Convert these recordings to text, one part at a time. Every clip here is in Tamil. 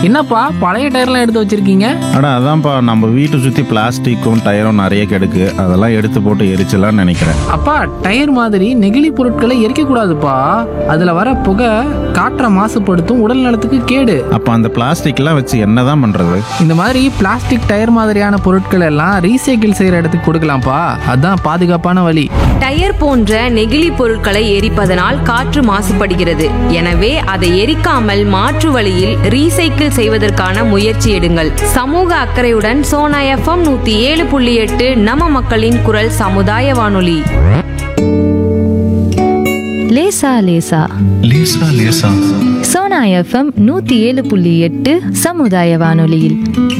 என்னப்பா பழைய டயர்லாம் எடுத்து வச்சிருக்கீங்க அட அதான்ப்பா நம்ம வீட்டை சுற்றி பிளாஸ்டிக்கும் டயரும் நிறைய கிடக்கு அதெல்லாம் எடுத்து போட்டு எரிச்சலாம்னு நினைக்கிறேன் அப்பா டயர் மாதிரி நெகிழி பொருட்களை எரிக்க கூடாதுப்பா அதுல வர புகை காற்றை மாசுபடுத்தும் உடல் நலத்துக்கு கேடு அப்போ அந்த பிளாஸ்டிக்லாம் வச்சு என்னதான் பண்ணுறது இந்த மாதிரி பிளாஸ்டிக் டயர் மாதிரியான பொருட்கள் எல்லாம் ரீசைக்கிள் செய்யற இடத்துக்கு கொடுக்கலாம்ப்பா அதான் பாதுகாப்பான வழி டயர் போன்ற நெகிழி பொருட்களை எரிப்பதனால் காற்று மாசுபடுகிறது எனவே அதை எரிக்காமல் மாற்று வழியில் ரீசைக்கிள் செய்வதற்கான முயற்சி எடுங்கள் சமூக அக்கறையுடன் சோனா எஃப்எம் நூத்தி ஏழு புள்ளி எட்டு நம்ம மக்களின் குரல் சமுதாய வானொலி லேசா லேசா லேசா லேசா சோனா எஃப்எம் நூத்தி ஏழு புள்ளி எட்டு சமுதாய வானொலியில்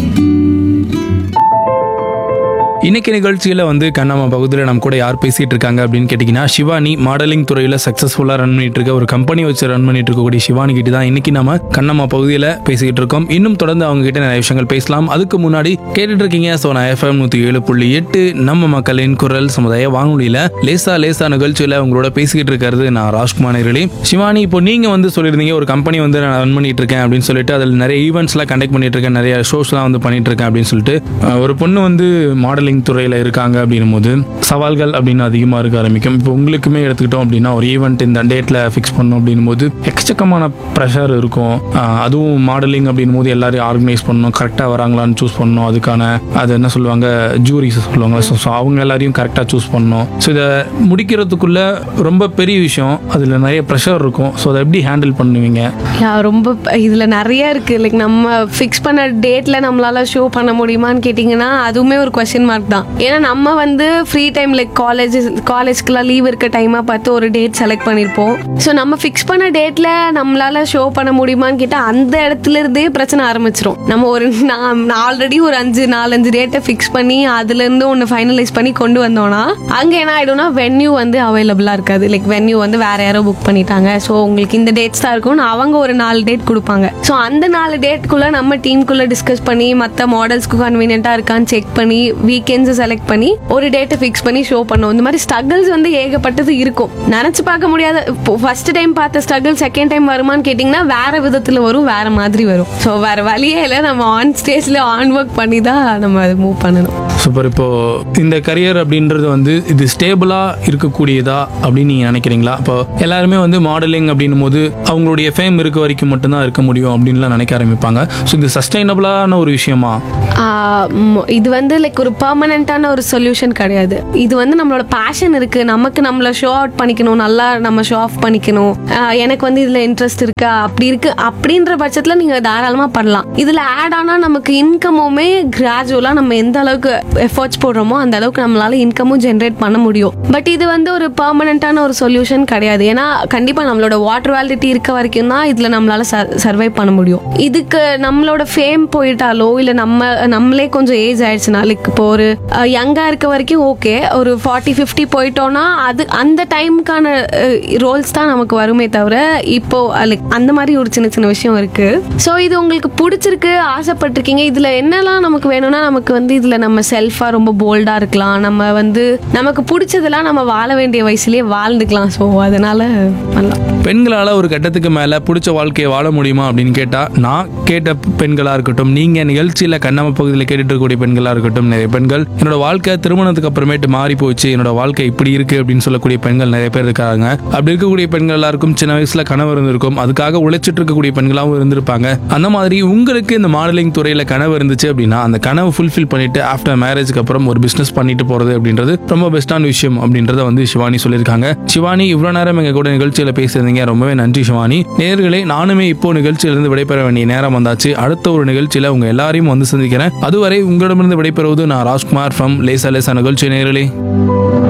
இன்னைக்கு நிகழ்ச்சியில் வந்து கண்ணம்மா பகுதியில் நம்ம கூட யார் பேசிட்டு இருக்காங்க அப்படின்னு கேட்டிங்கன்னா சிவானி மாடலிங் துறையில் சக்ஸஸ்ஃபுல்லாக ரன் பண்ணிட்டு இருக்க ஒரு கம்பெனி வச்சு ரன் பண்ணிட்டு இருக்கக்கூடிய சிவானி கிட்ட தான் இன்னைக்கு நம்ம கண்ணம்மா பகுதியில் பேசிக்கிட்டு இருக்கோம் இன்னும் தொடர்ந்து அவங்க கிட்ட நிறைய விஷயங்கள் பேசலாம் அதுக்கு முன்னாடி கேட்டுட்டு இருக்கீங்க ஸோ நான் எஃப்எம் நூற்றி ஏழு புள்ளி எட்டு நம்ம மக்களின் குரல் சமுதாய வானொலியில் லேசா லேசா நிகழ்ச்சியில் உங்களோட பேசிக்கிட்டு இருக்கிறது நான் ராஜ்குமார் நேரலி சிவானி இப்போ நீங்கள் வந்து சொல்லியிருந்தீங்க ஒரு கம்பெனி வந்து நான் ரன் பண்ணிட்டு இருக்கேன் அப்படின்னு சொல்லிட்டு அதில் நிறைய ஈவெண்ட்ஸ்லாம் கண்டக்ட் பண்ணிட்டு இருக்கேன் நிறைய ஷோஸ்லாம் வந்து பண்ணிட்டு இருக்கேன் அப்படின்னு சொல்லிட்டு அஹ், ஒரு பொண்ணு வந்து மாடலிங் துறையில் இருக்காங்க அப்படின்னும் போது சவால்கள் அப்படின்னு அதிகமாக இருக்க ஆரம்பிக்கும் இப்போ உங்களுக்குமே எடுத்துக்கிட்டோம் அப்படின்னா ஒரு ஈவெண்ட் இந்த டேட்டில் ஃபிக்ஸ் பண்ணணும் அப்படின்னும் போது எக்கச்சக்கமான ப்ரெஷர் இருக்கும் அஹ், அதுவும் மாடலிங் அப்படின்னும் போது எல்லாரையும் ஆர்கனைஸ் பண்ணணும் கரெக்டாக வராங்களான்னு சூஸ் பண்ணணும் அதுக்கான அது என்ன சொல்லுவாங்க ஜூரிஸ் சொல்லுவாங்க ஸோ ஸோ அவங்க எல்லாரையும் கரெக்டாக சூஸ் பண்ணணும் ஸோ இதை முடிக்கிறதுக்குள்ள ரொம்ப பெரிய விஷயம் அதில் நிறைய ப்ரெஷர் இருக்கும் ஸோ அதை எப்படி ஹேண்டில் பண்ணுவீங்க யா ரொம்ப ப- இதுல நிறைய இருக்கு லைக் நம்ம ஃபிக்ஸ் பண்ண டேட்ல நம்மளால ஷோ பண்ண முடியுமான்னு கேட்டிங்கன்னா அதுவுமே ஒரு கொஸ்டின் மார்க் தான் ஏன்னா நம்ம வந்து ஃப்ரீ டைம் லைக் காலேஜ் காலேஜ்க்குலாம் லீவ் இருக்க டைமா பார்த்து ஒரு டேட் செலக்ட் பண்ணியிருப்போம் ஸோ நம்ம ஃபிக்ஸ் பண்ண டேட்ல நம்மளால ஷோ பண்ண முடியுமான்னு கேட்டா அந்த இடத்துல இருந்தே பிரச்சனை ஆரம்பிச்சிரும் நம்ம ஒரு நான் ஆல்ரெடி ஒரு அஞ்சு நாலஞ்சு டேட்டை ஃபிக்ஸ் பண்ணி அதுல இருந்து ஒன்று ஃபைனலைஸ் பண்ணி கொண்டு வந்தோம்னா அங்க என்ன ஆயிடும்னா வென்யூ வந்து அவைலபிளா இருக்காது லைக் வென்யூ வந்து வேற யாரோ புக் பண்ணிட்டாங்க ஸோ உங்களுக்கு இந்த டேட்ஸ் தான் இருக்கும்னு அவங்க ஒரு நாலு டேட் கொடுப்பாங்க ஸோ அந்த நாலு டேட்குள்ள நம்ம டீமுக்குள்ள டிஸ்கஸ் பண்ணி மற்ற மாடல்ஸ்க்கு கன்வீனியன்ட்டா இருக்கான்னு செக் பண்ணி வீக்கெண்ட்ஸ் செலக்ட் பண்ணி ஒரு டேட்டை ஃபிக்ஸ் பண்ணி ஷோ பண்ணோம் இந்த மாதிரி ஸ்ட்ரகிள்ஸ் வந்து ஏகப்பட்டது இருக்கும் நினைச்சு பார்க்க முடியாத ஃபர்ஸ்ட் டைம் பார்த்த ஸ்ட்ரகிள் செகண்ட் டைம் வருமான்னு கேட்டிங்கன்னா வேற விதத்துல வரும் வேற மாதிரி வரும் ஸோ வேற வழியே இல்லை நம்ம ஆன் ஸ்டேஜ்ல ஆன் ஒர்க் பண்ணி தான் நம்ம அதை மூவ் பண்ணணும் சூப்பர் இப்போ இந்த கரியர் அப்படின்றது வந்து இது ஸ்டேபிளா இருக்கக்கூடியதா அப்படின்னு நீங்க நினைக்கிறீங்களா இப்போ எல்லாருமே வந்து மாடலிங் அப்படின்னும் போது அவங்களுடைய ஃபேம் இருக்க வரைக்கும் மட்டும்தான் இருக்க முடியும் அப்படின்லாம் நினைக்க ஆரம்பிப்பாங்க ஸோ இது சஸ்டைனபிளான ஒரு விஷயமா ஆஹ் ம், இது வந்து லைக் ஒரு பர்மனெண்ட்டான ஒரு சொல்யூஷன் கிடையாது இது வந்து நம்மளோட பேஷன் இருக்கு நமக்கு நம்மள ஷோ அவுட் பண்ணிக்கணும் நல்லா நம்ம ஷோ ஆஃப் பண்ணிக்கணும் ஆஹ் எனக்கு வந்து இதுல இன்ட்ரெஸ்ட் இருக்கா அப்படி இருக்கு அப்படின்ற பட்சத்துல நீங்க தாராளமா பண்ணலாம் இதுல ஆட் ஆனா நமக்கு இன்கமுமே கிராஜுவலா நம்ம எந்த அளவுக்கு எஃபர்ட்ஸ் போடுறோமோ அந்த அளவுக்கு நம்மளால இன்கமும் ஜென்ரேட் பண்ண முடியும் பட் இது வந்து ஒரு பர்மனெண்ட்டான ஒரு சொல்யூஷன் கிடையாது ஏன்னா கண்டிப்பா நம்மளோட வாட்டர் வேலிட்டி இருக்க வரைக்கும் தான் இதுல நம்மளால சர்வை பண்ண முடியும் இதுக்கு நம்மளோட ஃபேம் போயிட்டாலோ இல்ல நம்ம நம்மளே கொஞ்சம் ஏஜ் ஆயிடுச்சுன்னா லைக் இப்போ ஒரு யங்கா இருக்க வரைக்கும் ஓகே ஒரு ஃபார்ட்டி ஃபிஃப்டி போயிட்டோம்னா அது அந்த டைமுக்கான ரோல்ஸ் தான் நமக்கு வருமே தவிர இப்போ லைக் அந்த மாதிரி ஒரு சின்ன சின்ன விஷயம் இருக்கு ஸோ இது உங்களுக்கு பிடிச்சிருக்கு ஆசைப்பட்டிருக்கீங்க இதுல என்னெல்லாம் நமக்கு வேணும்னா நமக்கு வந்து இதுல நம்ம செல்ஃபா ரொம்ப போல்டா இருக்கலாம் நம்ம வந்து நமக்கு பிடிச்சதெல்லாம் நம்ம வாழ வேண்டிய வயசுலயே வாழ்ந்துக்கலாம் ஸோ அதனால பண்ணலாம் பெண்களால் ஒரு கட்டத்துக்கு மேலே பிடிச்ச வாழ்க்கையை வாழ முடியுமா அப்படின்னு கேட்டால் நான் கேட்ட பெண்களாக இருக்கட்டும் நீங்கள் நிகழ்ச்சியில் கண்ணாம பகுதியில் கேட்டுட்டு இருக்கக்கூடிய பெண்களாக இருக்கட்டும் நிறைய பெண்கள் என்னோட வாழ்க்கை திருமணத்துக்கு அப்புறமேட்டு மாறி போச்சு என்னோட வாழ்க்கை இப்படி இருக்கு அப்படின்னு சொல்லக்கூடிய பெண்கள் நிறைய பேர் இருக்காங்க அப்படி இருக்கக்கூடிய பெண்கள் எல்லாருக்கும் சின்ன வயசுல கனவு இருந்திருக்கும் அதுக்காக உழைச்சிட்டு இருக்கக்கூடிய பெண்களாகவும் இருந்திருப்பாங்க அந்த மாதிரி உங்களுக்கு இந்த மாடலிங் துறையில் கனவு இருந்துச்சு அப்படின்னா அந்த கனவு ஃபுல்ஃபில் பண்ணிட்டு ஆஃப்டர் மேரேஜ்க்கு அப்புறம் ஒரு பிஸ்னஸ் பண்ணிட்டு போறது அப்படின்றது ரொம்ப பெஸ்டான விஷயம் அப்படின்றத வந்து சிவானி சொல்லியிருக்காங்க சிவானி இவ்வளவு நேரம் எங்க கூட நிகழ்ச்சியில பேசியிருந்தீங்க ரொம்பவே நன்றி சிவானி நேர்களே நானுமே இப்போ நிகழ்ச்சியிலிருந்து விடைபெற வேண்டிய நேரம் வந்தாச்சு அடுத்த ஒரு நிகழ்ச்சியில உங்க எல்லாரையும் வந்து சந்திக்கிறேன் அதுவரை உங்களிடமிருந்து விடைபெறுவது நான் ராஜ்குமார் ஃப்ரம் லேசா லேசா நிகழ்ச்சி நேர்களே